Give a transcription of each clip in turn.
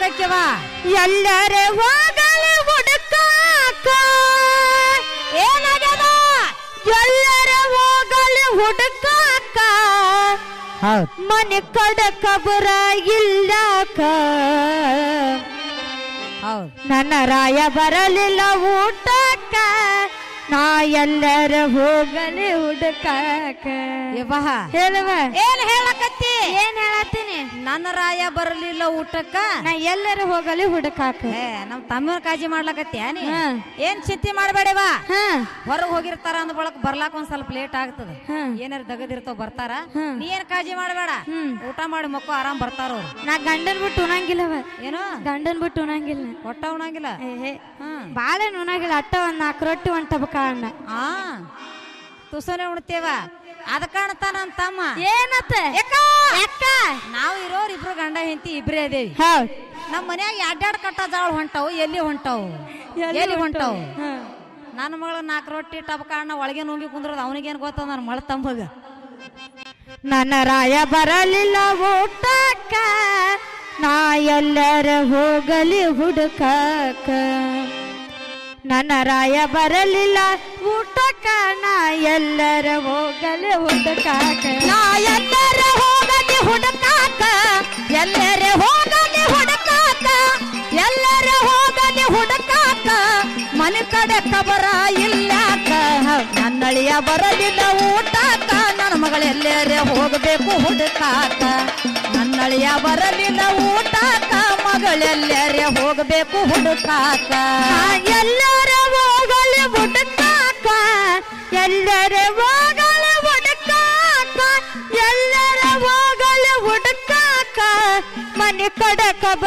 ಹುಡುಕಕ್ಕಿವ ಎಲ್ಲರ ಹೋಗಲಿ ಹುಡುಕಾಕ ಏನಾಗ್ಯದ ಎಲ್ಲರ ಹೋಗಲಿ ಹುಡುಕಾಕ ಹೌದ್ ಮನೆ ಕಡ ಕಬರ ಇಲ್ಲಕ ಹೌದ್ ನನ್ನ ರಾಯ ಬರಲಿಲ್ಲ ಊಟಕ್ಕ ನಾ ಎಲ್ಲರ ಹೋಗಲಿ ಹುಡುಕಾಕ ಯವ್ವ ಹೇಳುವ ಏನ್ ಹೇಳಕತ್ತಿ ಏನ್ ಹೇಳತ್ತೀನಿ ನನ್ನ ರಾಯ ಬರಲಿಲ್ಲ ಊಟಕ್ಕ ನಾ ಎಲ್ಲರ ಹೋಗಲಿ ಹುಡುಕಾಕ ಏ ನಮ್ ತಮ್ಮನ ಕಾಳಜಿ ಮಾಡ್ಲಕತ್ತಿ ನೀ ಹಾ. ಏನ್ ಚಿಂತೆ ಮಾಡಬೇಡವಾ ಹಾ ಹೊರಗ್ ಹೋಗಿರ್ತಾರ ಅಂದ ಬಳಕ ಬರ್ಲಾಕ ಒಂದ್ ಸ್ವಲ್ಪ ಲೇಟ್ ಆಗ್ತದ ಹಾ. ಏನಾರ ದಗದಿರ್ತಾವ ಬರ್ತಾರ ಹಾ. ನೀ ಏನ್ ಕಾಳಜಿ ಮಾಡಬೇಡ ಹ್ಮ್. ಊಟ ಮಾಡಿ ಮಕ್ಕಳು ಆರಾಮ್ ಬರ್ತಾರ ಅವ್ರು ನಾ ಗಂಡನ್ ಬಿಟ್ಟು ಉಣಂಗಿಲ್ಲವ ಏನು ಗಂಡನ್ ಬಿಟ್ಟು ಉಣಂಗಿಲ್ಲ ಒಟ್ಟ ಉಣಂಗಿಲ್ಲ ಏ ಹ್ಮ್ ಬಾಳ ಉಣಂಗಿಲ್ಲ ಅಟ್ಟ ಒಂದ್ ನಾಲ್ಕು ರೊಟ್ಟಿ ಒಂದ್ ಟಬಕ ಅಣ್ಣ ಆ ತುಸನೆ ಉಣ್ತೇವ ಅದ ಕಾಣ್ತಾ ನನ್ ತಮ್ಮ ಏನತ್ತ ಯಾಕ? ಯಾಕ ನಾವು ಇರೋರ್ ಇಬ್ರು ಗಂಡ ಹೆಂಡತಿ ಇಬ್ರೇ ಅದೇವಿ ಹೌದ್ ನಮ್ಮ ಮನ್ಯಾಗ ಅಡ್ಡಾಡ್ ಕಟ್ಟ ಜಾಳ ಹೊಂಟಾವು ಎಲ್ಲಿ ಹೊಂಟಾವು ಎಲ್ಲಿ ಹೊಂಟಾವು ಹಾ. ನನ್ನ ಮಗಳ ನಾಲ್ಕು ರೊಟ್ಟಿ ಟಬಕ ಅಣ್ಣ ಒಳಗೆ ನುಂಗಿ ಕುಂದ್ರದ ಅವನಿಗೇನ್ ಗೊತ್ತದ ನನ್ನ ಮಳ ತಂಬಗ ನನ್ನ ರಾಯ ಬರಲಿಲ್ಲ ಊಟಕ್ಕ ನಾ ಎಲ್ಲರ ಹೋಗಲಿ ಹುಡುಕಾಕ ನನ್ನ ರಾಯ ಬರಲಿಲ್ಲ ಊಟಕ್ಕ ನಾ ಎಲ್ಲರ ಹೋಗಲಿ ಹುಡುಕಾಕ ನಾ ಎಲ್ಲರ ಹೋಗಲಿ ಹುಡುಕಾಕ ಎಲ್ಲರ ಹೋಗಲಿ ಹುಡುಕಾಕ ಎಲ್ಲರ ಹೋಗಲಿ ಹುಡುಕಾಕ ಮನೆ ಕಡೆ ಕಬರ ಇಲ್ಲಾಕ ನನ್ನಳಿಯ ಬರಲಿಲ್ಲ ಊಟಾಕ ನನ್ನ ಮಗಳೆಲ್ಲರೇ ಹೋಗಬೇಕು ಹುಡುಕಾಕ ನನ್ನಳಿಯ ಬರಲಿಲ್ಲ ಊಟಾಕ ಮಗಳೆಲ್ಲರೇ ಹೋಗಬೇಕು ಹುಡುಕಾಕ ನಾ ಎಲ್ಲರ ಹೋಗಲಿ ಹುಡುಕಾಕ ಎಲ್ಲರ ಹೋಗಲಿ ಹುಡುಕಾಕ ಎಲ್ಲರ ಹೋಗಲಿ ಹುಡುಕಾಕ ಮನೆ ಕಡ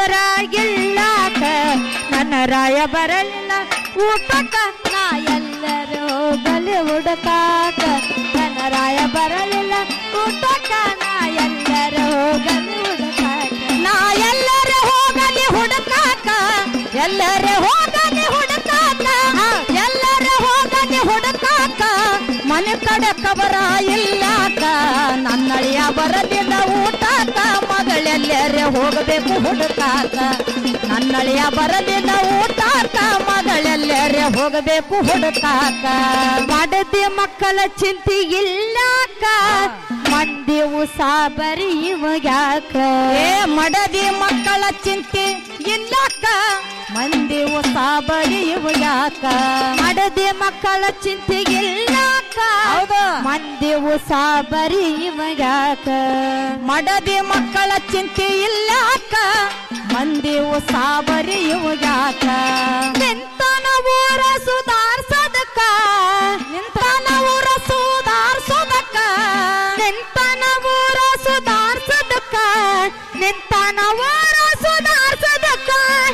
ಕಬರಾಗಿಲ್ಲಾಕ ನನ್ನ ರಾಯ ಬರಲಿಲ್ಲ ಊಟಕ್ಕ ನಾ ಎಲ್ಲರ ಹೋಗಲಿ ಹುಡುಕಾಕ ನನ್ನ ರಾಯ ಬರಲಿಲ್ಲ ಊಟಕ್ಕ ನಾ ಎಲ್ಲರ ಹೋಗಲಿ ಹುಡುಕಾಕ ನಾ ಎಲ್ಲರ ಹೋಗಲಿ ಹುಡುಕಾಕ ಎಲ್ಲರ ಹೋಗಲಿ ಹುಡುಕಾಕ ಎಲ್ಲರ ಹೋಗಲಿ ಹುಡುಕಾಕ ಮನೆ ಕಡೆ ಕಬರ ಇಲ್ಲಾಕ ನನ್ನಳಿಯ ಬರಲಿಲ್ಲ ಊಟಾಕ ಮಗಳೆಲ್ಲರೇ ಹೋಗಬೇಕು ಹುಡುಕಾಕ ನನ್ನಳಿಯ ಬರಲಿಲ್ಲ ಊಟಾಕ ಮಗಳೆಲ್ಲರೇ ಹೋಗಬೇಕು ಹುಡುಕಾಕ ಮಾಡದೆ ಮಕ್ಕಳ ಚಿಂತೆ ಇಲ್ಲಾಕ ಮಂದಿ ಉಸಾಬರಿ ಇವಾಗ ಏ ಮಡದಿ ಮಕ್ಕಳ ಚಿಂತೆ ಇಲ್ಲಕ್ಕ ಮಂದಿ ಉಸಾಬರಿ ಇವು ಯಾಕ ಮಾಡದೆ ಮಕ್ಕಳ ಚಿಂತೆ ಇಲ್ಲಾಕ ಹೌದು ಮಂದಿ ಉಸಾಬರಿ ಇವಾಗ ಮಡದಿ ಮಕ್ಕಳ ಚಿಂತೆ ಇಲ್ಲಕ್ಕ ಮಂದಿ ಉಸಾಬರಿ ಇವು ಯಾಕ ನಿಂತನ ಊರ ಸುಧಾರ್ಸದಕ್ಕ ನಿಂತಾನ ಊರ ಸುಧಾರ್ಸೋದಕ್ಕ ನಿಂತನ ಊರ ಸುಧಾರ್ಸದಕ್ಕ ನಿಂತನ ಊರ ಸುಧಾರ್ಸದಕ್ಕ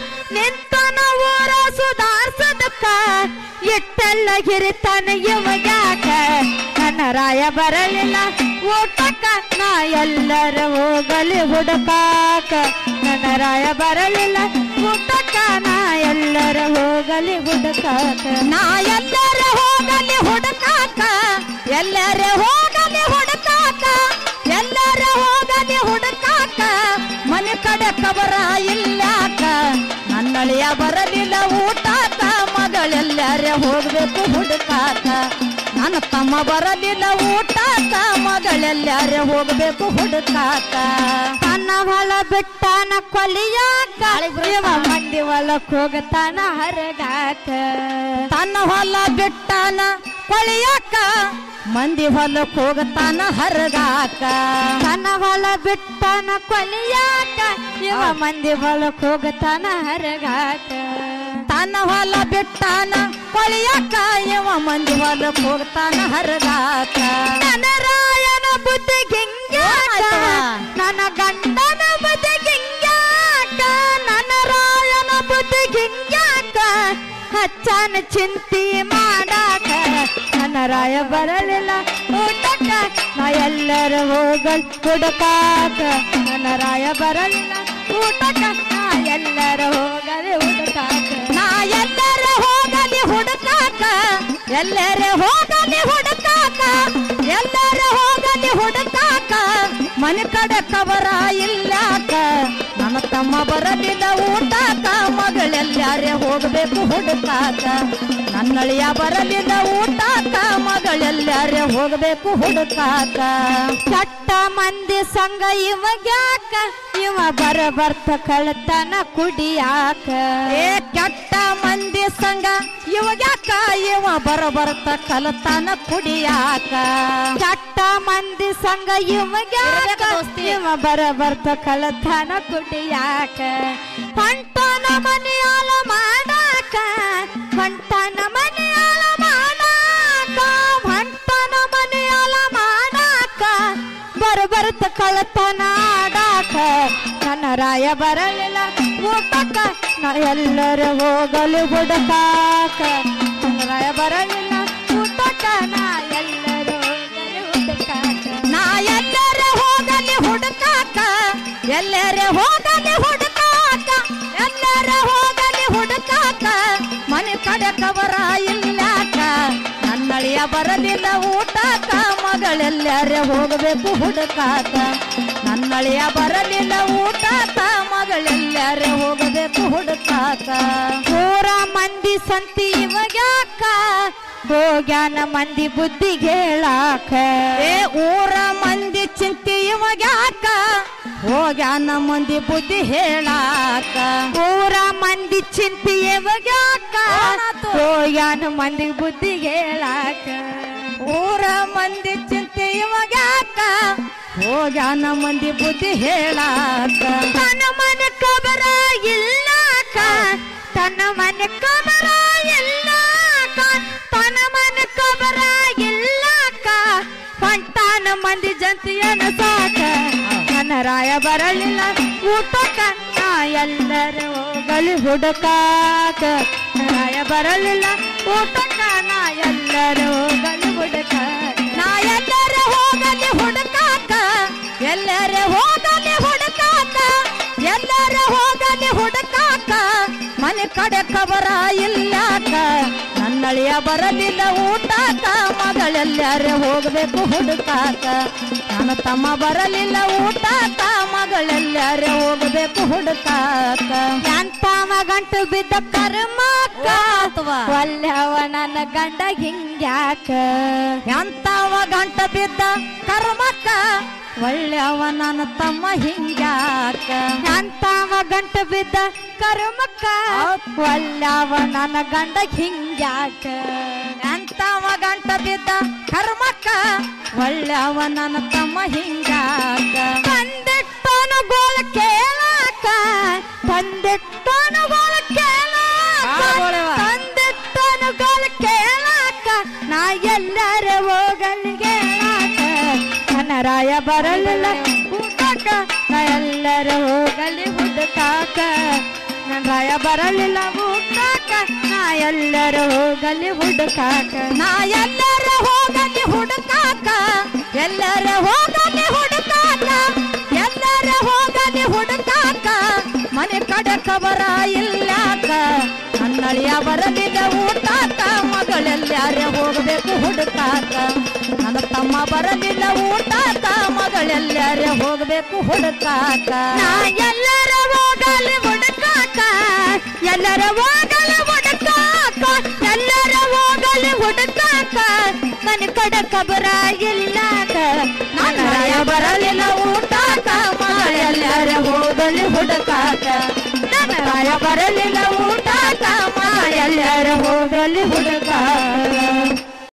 ನಿಂತನ ಊರ ಸುಧಾರ್ಸದಕ್ಕ ಇಟ್ಟೆಲ್ಲ ಹಿರಿತನ ಇವಾಗ ನನ್ನ ರಾಯ ಬರಲಿಲ್ಲ ಊಟಕ್ಕ ನಾ ಎಲ್ಲರ ಹೋಗಲಿ ಹುಡುಕಾಕ ನನ್ನ ರಾಯ ಬರಲಿಲ್ಲ ಊಟಕ್ಕ ನಾ ಎಲ್ಲರ ಹೋಗಲಿ ಹುಡುಕಾಕ ನಾ ಎಲ್ಲರ ಹೋಗಲಿ ಹುಡುಕಾಕ ಎಲ್ಲರ ಹೋಗಲಿ ಹುಡುಕಾಕ ಎಲ್ಲರ ಹೋಗಲಿ ಹುಡುಕಾಕ ಮನೆ ಕಡೆ ಕಬರ ಇಲ್ಲಾಕ ನನ್ನಳಿಯ ಬರಲಿಲ್ಲ ಊಟಾಕ ಮಗಳೆಲ್ಲರ ಹೋಗ್ಬೇಕು ಹುಡುಕಾಕ ನನ್ನ ತಮ್ಮ ಬರಲಿಲ್ಲ ಊಟಾಕ ಮಗಳೆಲ್ಲರ ಹೋಗ್ಬೇಕು ಹುಡುಕಾಕ ತನ್ನ ಹೊಲ ಬಿಟ್ಟಾನ ಕೊಲಿಯಾಕ ಇವ ಮಂದಿ ಹೊಲಕ್ ಹೋಗತಾನ ಹರಗಾಕ ತನ್ನ ಹೊಲ ಬಿಟ್ಟಾನ ಕೊಳಿಯಾಕ ಮಂದಿ ಹೊಲಕ್ ಹೋಗತಾನ ಹರಗಾಕ ತನ್ನ ಹೊಲ ಬಿಟ್ಟಾನ ಕೊಲಿಯಾಕ ಇವ ಮಂದಿ ಹೊಲಕ್ ಹೋಗತಾನ ಹರಗಾಕ ತನ್ನ ಹೊಲ ಬಿಟ್ಟಾನ ಕೊಳಿಯಾಕ ಇವ ಮಂದಿ ಹೊಲಕ್ ಹೋಗ್ತಾನ ಹರಗಾಕ ನನ್ನ ರಾಯನ ಬುದ್ಧಿ ಗಿಂಗ್ಯಾಕ ಏನಾಯ್ತವ? ನನ್ನ ಗಂಡನ ಬುದ್ಧಿ ಗಿಂಗ್ಯಾಕ ನನ್ನ ರಾಯನ ಬುದ್ಧಿ ಗಿಂಗ್ಯಾಕ ಹಚ್ಚನ ಚಿಂತಿ ಮಾಡಾಕ ನನ್ನ ರಾಯ ಬರಲಿಲ್ಲ ಊಟಕ್ಕ ನಾ ಎಲ್ಲರ ಹೋಗಲ್ ಹುಡುಕಾಕ ನನ್ನ ರಾಯ ಬರಲಿಲ್ಲ ಊಟಕ್ಕ ನಾ ಎಲ್ಲರ ಹೋಗಲಿ ಹುಡುಕಾಕ ನಾ ಎಲ್ಲರ ಹೋಗಲಿ ಹುಡುಕಾಕ ಎಲ್ಲರ ಹೋಗಲಿ ಹುಡುಕಾಕ ಎಲ್ಲರ ಹೋಗಲಿ ಹುಡುಕಾಕ ಮನೆ ಕಡೆ ಕವರ ಇಲ್ಲಾಕ ನನ್ನ ನನ್ನ ತಮ್ಮ ಬರಲಿಲ್ಲ ಊಟಾಕ ಮಗಳೆಲ್ಲಾರೆ ಹೋಗಬೇಕು ಹುಡುಕಾಕ ನನ್ನಳಿಯ ಬರಲಿಲ್ಲ ಊಟಾಕ ಮಗಳೆಲ್ಲಾರೆ ಹೋಗಬೇಕು ಹುಡುಕಾಕ ಚಟ್ಟ ಮಂದಿ ಸಂಘ ಇವಾಗ್ಯಾಕ ಇವ ಬರ ಬರ್ತ ಕಳ್ತನ ಕುಡಿಯಾಕ ಏ ಕೆಟ್ಟ ಮಂದಿ ಸಂಘ ಇವಾಗ್ಯಾಕ ಇವ ಬರ ಬರ್ತ ಕಲತಾನ ಕುಡಿಯಾಕ ಚಟ್ಟ ಮಂದಿ ಸಂಘ ಇವಾಗ್ಯಾಕ ಇರ್ಬೇಕು ದೋಸ್ತಿ. ಇವ ಬರ ಬರ್ತ ಕಳ್ತನ ಕುಡಿಯಾಕ ಹೊಂಟನ ಮನೆಯಾಲ ಮಾಡಾಕ ಹೊಂಟನ ಮನೆಯಾಲ ಮಾಡಾಕ ಹೊಂಟನ ಮನೆಯಾಲ ಮಾಡಾಕ ಬರ ಬರ್ತ ಕಳ್ತನ ಆಡಾಕ ನನ್ನ ರಾಯ ಬರಲಿಲ್ಲ ಊಟಕ್ಕ ನಾ ಎಲ್ಲರೂ ಹೋಗಲು ಹುಡುಕಾಕ ನನ್ನ ರಾಯ ಬರಲಿಲ್ಲ ಊಟಕ್ಕ ನಾ ಎಲ್ಲರೂ ಹೋಗಲು ಹುಡುಕಾಕ ನಾ ಎಲ್ಲರೇ ಹೋಗಲಿ ಹುಡುಕಾಕ ಎಲ್ಲರೇ ಹೋಗಲಿ ಹುಡುಕಾಕ ಎಲ್ಲರೇ ಹೋಗಲಿ ಹುಡುಕಾಕ ಮನೆ ಕಡೆ ಕವರ ಇಲ್ಲಾಕ ನನ್ನಳಿಯ ಬರಲಿಲ್ಲ ಊಟಕ ಮಗಳೆಲ್ಲರೇ ಹೋಗಬೇಕು ಹುಡುಕಾಕ ನನ್ನಳಿಯ ಬರಲಿಲ್ಲ ಊಟಕ ಮಗಳೆಲ್ಲರೇ ಹೋಗಬೇಕು ಹುಡುಕಾಕ ಊರ ಮಂದಿ ಸಂತಿ ಇವಾಗ್ಯಾಕ ಹೋಗ್ಯಾನ ಮಂದಿ ಬುದ್ಧಿಗೆ ಹೇಳಾಕ ಏ ಊರ ಮಂದಿ ಚಿಂತಿ ಇವಾಗ್ಯಾಕ ಹೋಗ್ಯಾನ ಮಂದಿ ಬುದ್ಧಿ ಹೇಳಾಕ ಊರ ಮಂದಿ ಚಿಂತಿ ಇವಾಗ್ಯಾಕ ಏನಾತು? ಹೋಗ್ಯಾನ ಮಂದಿ ಬುದ್ಧಿಗೆ ಹೇಳಾಕ ಊರ ಮಂದಿ ಚಿಂತೆ ಇವಾಗ್ಯಾಕ ಹೋಗ್ಯಾನ ಮಂದಿ ಬುದ್ಧಿ ಹೇಳಾಕ ತನ್ನ ಮನೆ ಕಬರ ಇಲ್ಲಾಕ ತನ್ನ ಮನೆ ಕಬರ ಇಲ್ಲಾಕ ತನ್ನ ಮನೆ ಕಬರ ಇಲ್ಲಾಕ ಹೊಂಟಾನ ಮಂದಿ ಜಂತಿಯನ ಸಾಕ ನನ್ನ ರಾಯ ಬರಲಿಲ್ಲ ಊಟಕ್ಕ ನಾ ಎಲ್ಲರೂ ಹೋಗಲಿ ಹುಡುಕಾಕ ನನ್ನ ರಾಯ ಬರಲಿಲ್ಲ ಊಟಕ್ಕ ನಾ ಎಲ್ಲರೂ ಹೋಗಲಿ ಹುಡುಕಾಕ ನಾ ಎಲ್ಲರೇ ಹೋಗಲಿ ಹುಡುಕಾಕ ಎಲ್ಲರೇ ಹೋಗಲಿ ಹುಡುಕಾಕ ಎಲ್ಲರೇ ಹೋಗಲಿ ಹುಡುಕಾಕ ಮನೆ ಕಡೆ ಕಬರ ಇಲ್ಲಾಕ ನನ್ನಳಿಯ ಬರಲಿಲ್ಲ ಊಟಾಕ ಮಗಳೆಲ್ಲರೇ ಹೋಗಬೇಕು ಹುಡುಕಾಕ ನನ್ನ ತಮ್ಮ ಬರಲಿಲ್ಲ ಊಟಾಕ ಮಗಳೆಲ್ಲರೇ ಹೋಗಬೇಕು ಹುಡುಕಾಕ ಎಂತವ ಗಂಟು ಬಿದ್ದ ಕರ್ಮಕ್ಕ ಅಥವಾ ಒಲ್ಲೆವ ನನ್ನ ಗಂಡ ಹಿಂಗ್ಯಾಕ ಎಂತವ ಗಂಟ ಬಿದ್ದ ಕರ್ಮಕ್ಕ ಒಳ್ಳೆಯವ ನನ್ನ ತಮ್ಮ ಹಿಂಗ್ಯಾಕ ಎಂತವ ಗಂಟು ಬಿದ್ದ ಕರ್ಮಕ್ಕ ಒಲ್ಲೆವ ನನ್ನ ಗಂಡ ಹಿಂಗ್ಯಾಕ ಎಂತವ ಗಂಟ ಬಿದ್ದ ಕರ್ಮಕ್ಕ ಒಳ್ಳೆಯವ ನನ್ನ ತಮ್ಮ ಹಿಂಗ್ಯಾಕ ತಂದಿಟ್ಟನು ಗೋಳ ಕೇಳಾಕ ತಂದಿಟ್ಟನು ಗೋಳ ಕೇಳಾಕ ಆ ಗೋಳವ. ತಂದಿಟ್ಟನು ಗೋಳ ಕೇಳಾಕ ನಾ ಎಲ್ಲರ ಹೋಗಲಿ ಕೇಳಾಕ ನನ್ನ ರಾಯ ಬರಲಿಲ್ಲ ಊಟಕ್ಕ ನಾ ಎಲ್ಲರ ಹೋಗಲಿ ಹುಡುಕಾಕ ನನ್ನ ರಾಯ ಬರಲಿಲ್ಲ ಊಟಕ್ಕ ನಾ ಎಲ್ಲರ ಹೋಗಲಿ ಹುಡುಕಾಕ ನಾ ಎಲ್ಲರ ಹೋಗಲಿ ಹುಡುಕಾಕ ಎಲ್ಲರ ಹೋಗಲಿ ಹುಡುಕಾಕ ಎಲ್ಲರ ಹೋಗಲಿ ಹುಡುಕಾಕ ಮನೆ ಕಡೆ ಕಬರ ಇಲ್ಲಾಕ ನನ್ನಳಿಯ ಬರಲಿಲ್ಲ ಊಟಾಕ ಮಗಳೆಲ್ಲಾರೆ ಹೋಗಬೇಕು ಹುಡುಕಾಕ ನನ್ನ ತಮ್ಮ ಬರಲಿಲ್ಲ ಊಟಾಕ ಮಗಳೆಲ್ಲಾರೆ ಹೋಗಬೇಕು ಹುಡುಕಾಕ ನಾ ಎಲ್ಲರ ಹೋಗಲಿ ಹುಡುಕಾಕ ಎಲ್ಲರ ಹೋಗಲಿ ಹುಡುಕಾಕ ಎಲ್ಲರ ಹೋಗಲಿ ಹುಡುಕಾಕ ಮನೆ ಕಡ ಕಬರ ಇಲ್ಲಾಕ ನನ್ನ ರಾಯ ಬರಲಿಲ್ಲ ಊಟಾಕ ಮಗಳೆಲ್ಲಾರೆ ಹೋಗಲಿ ಹುಡುಕಾಕ ನನ್ನ ರಾಯ ಬರಲಿಲ್ಲ ಊಟಾಕ ಮಾ ಎಲ್ಲರ ಹೋಗಲಿ ಹುಡುಕಾಕ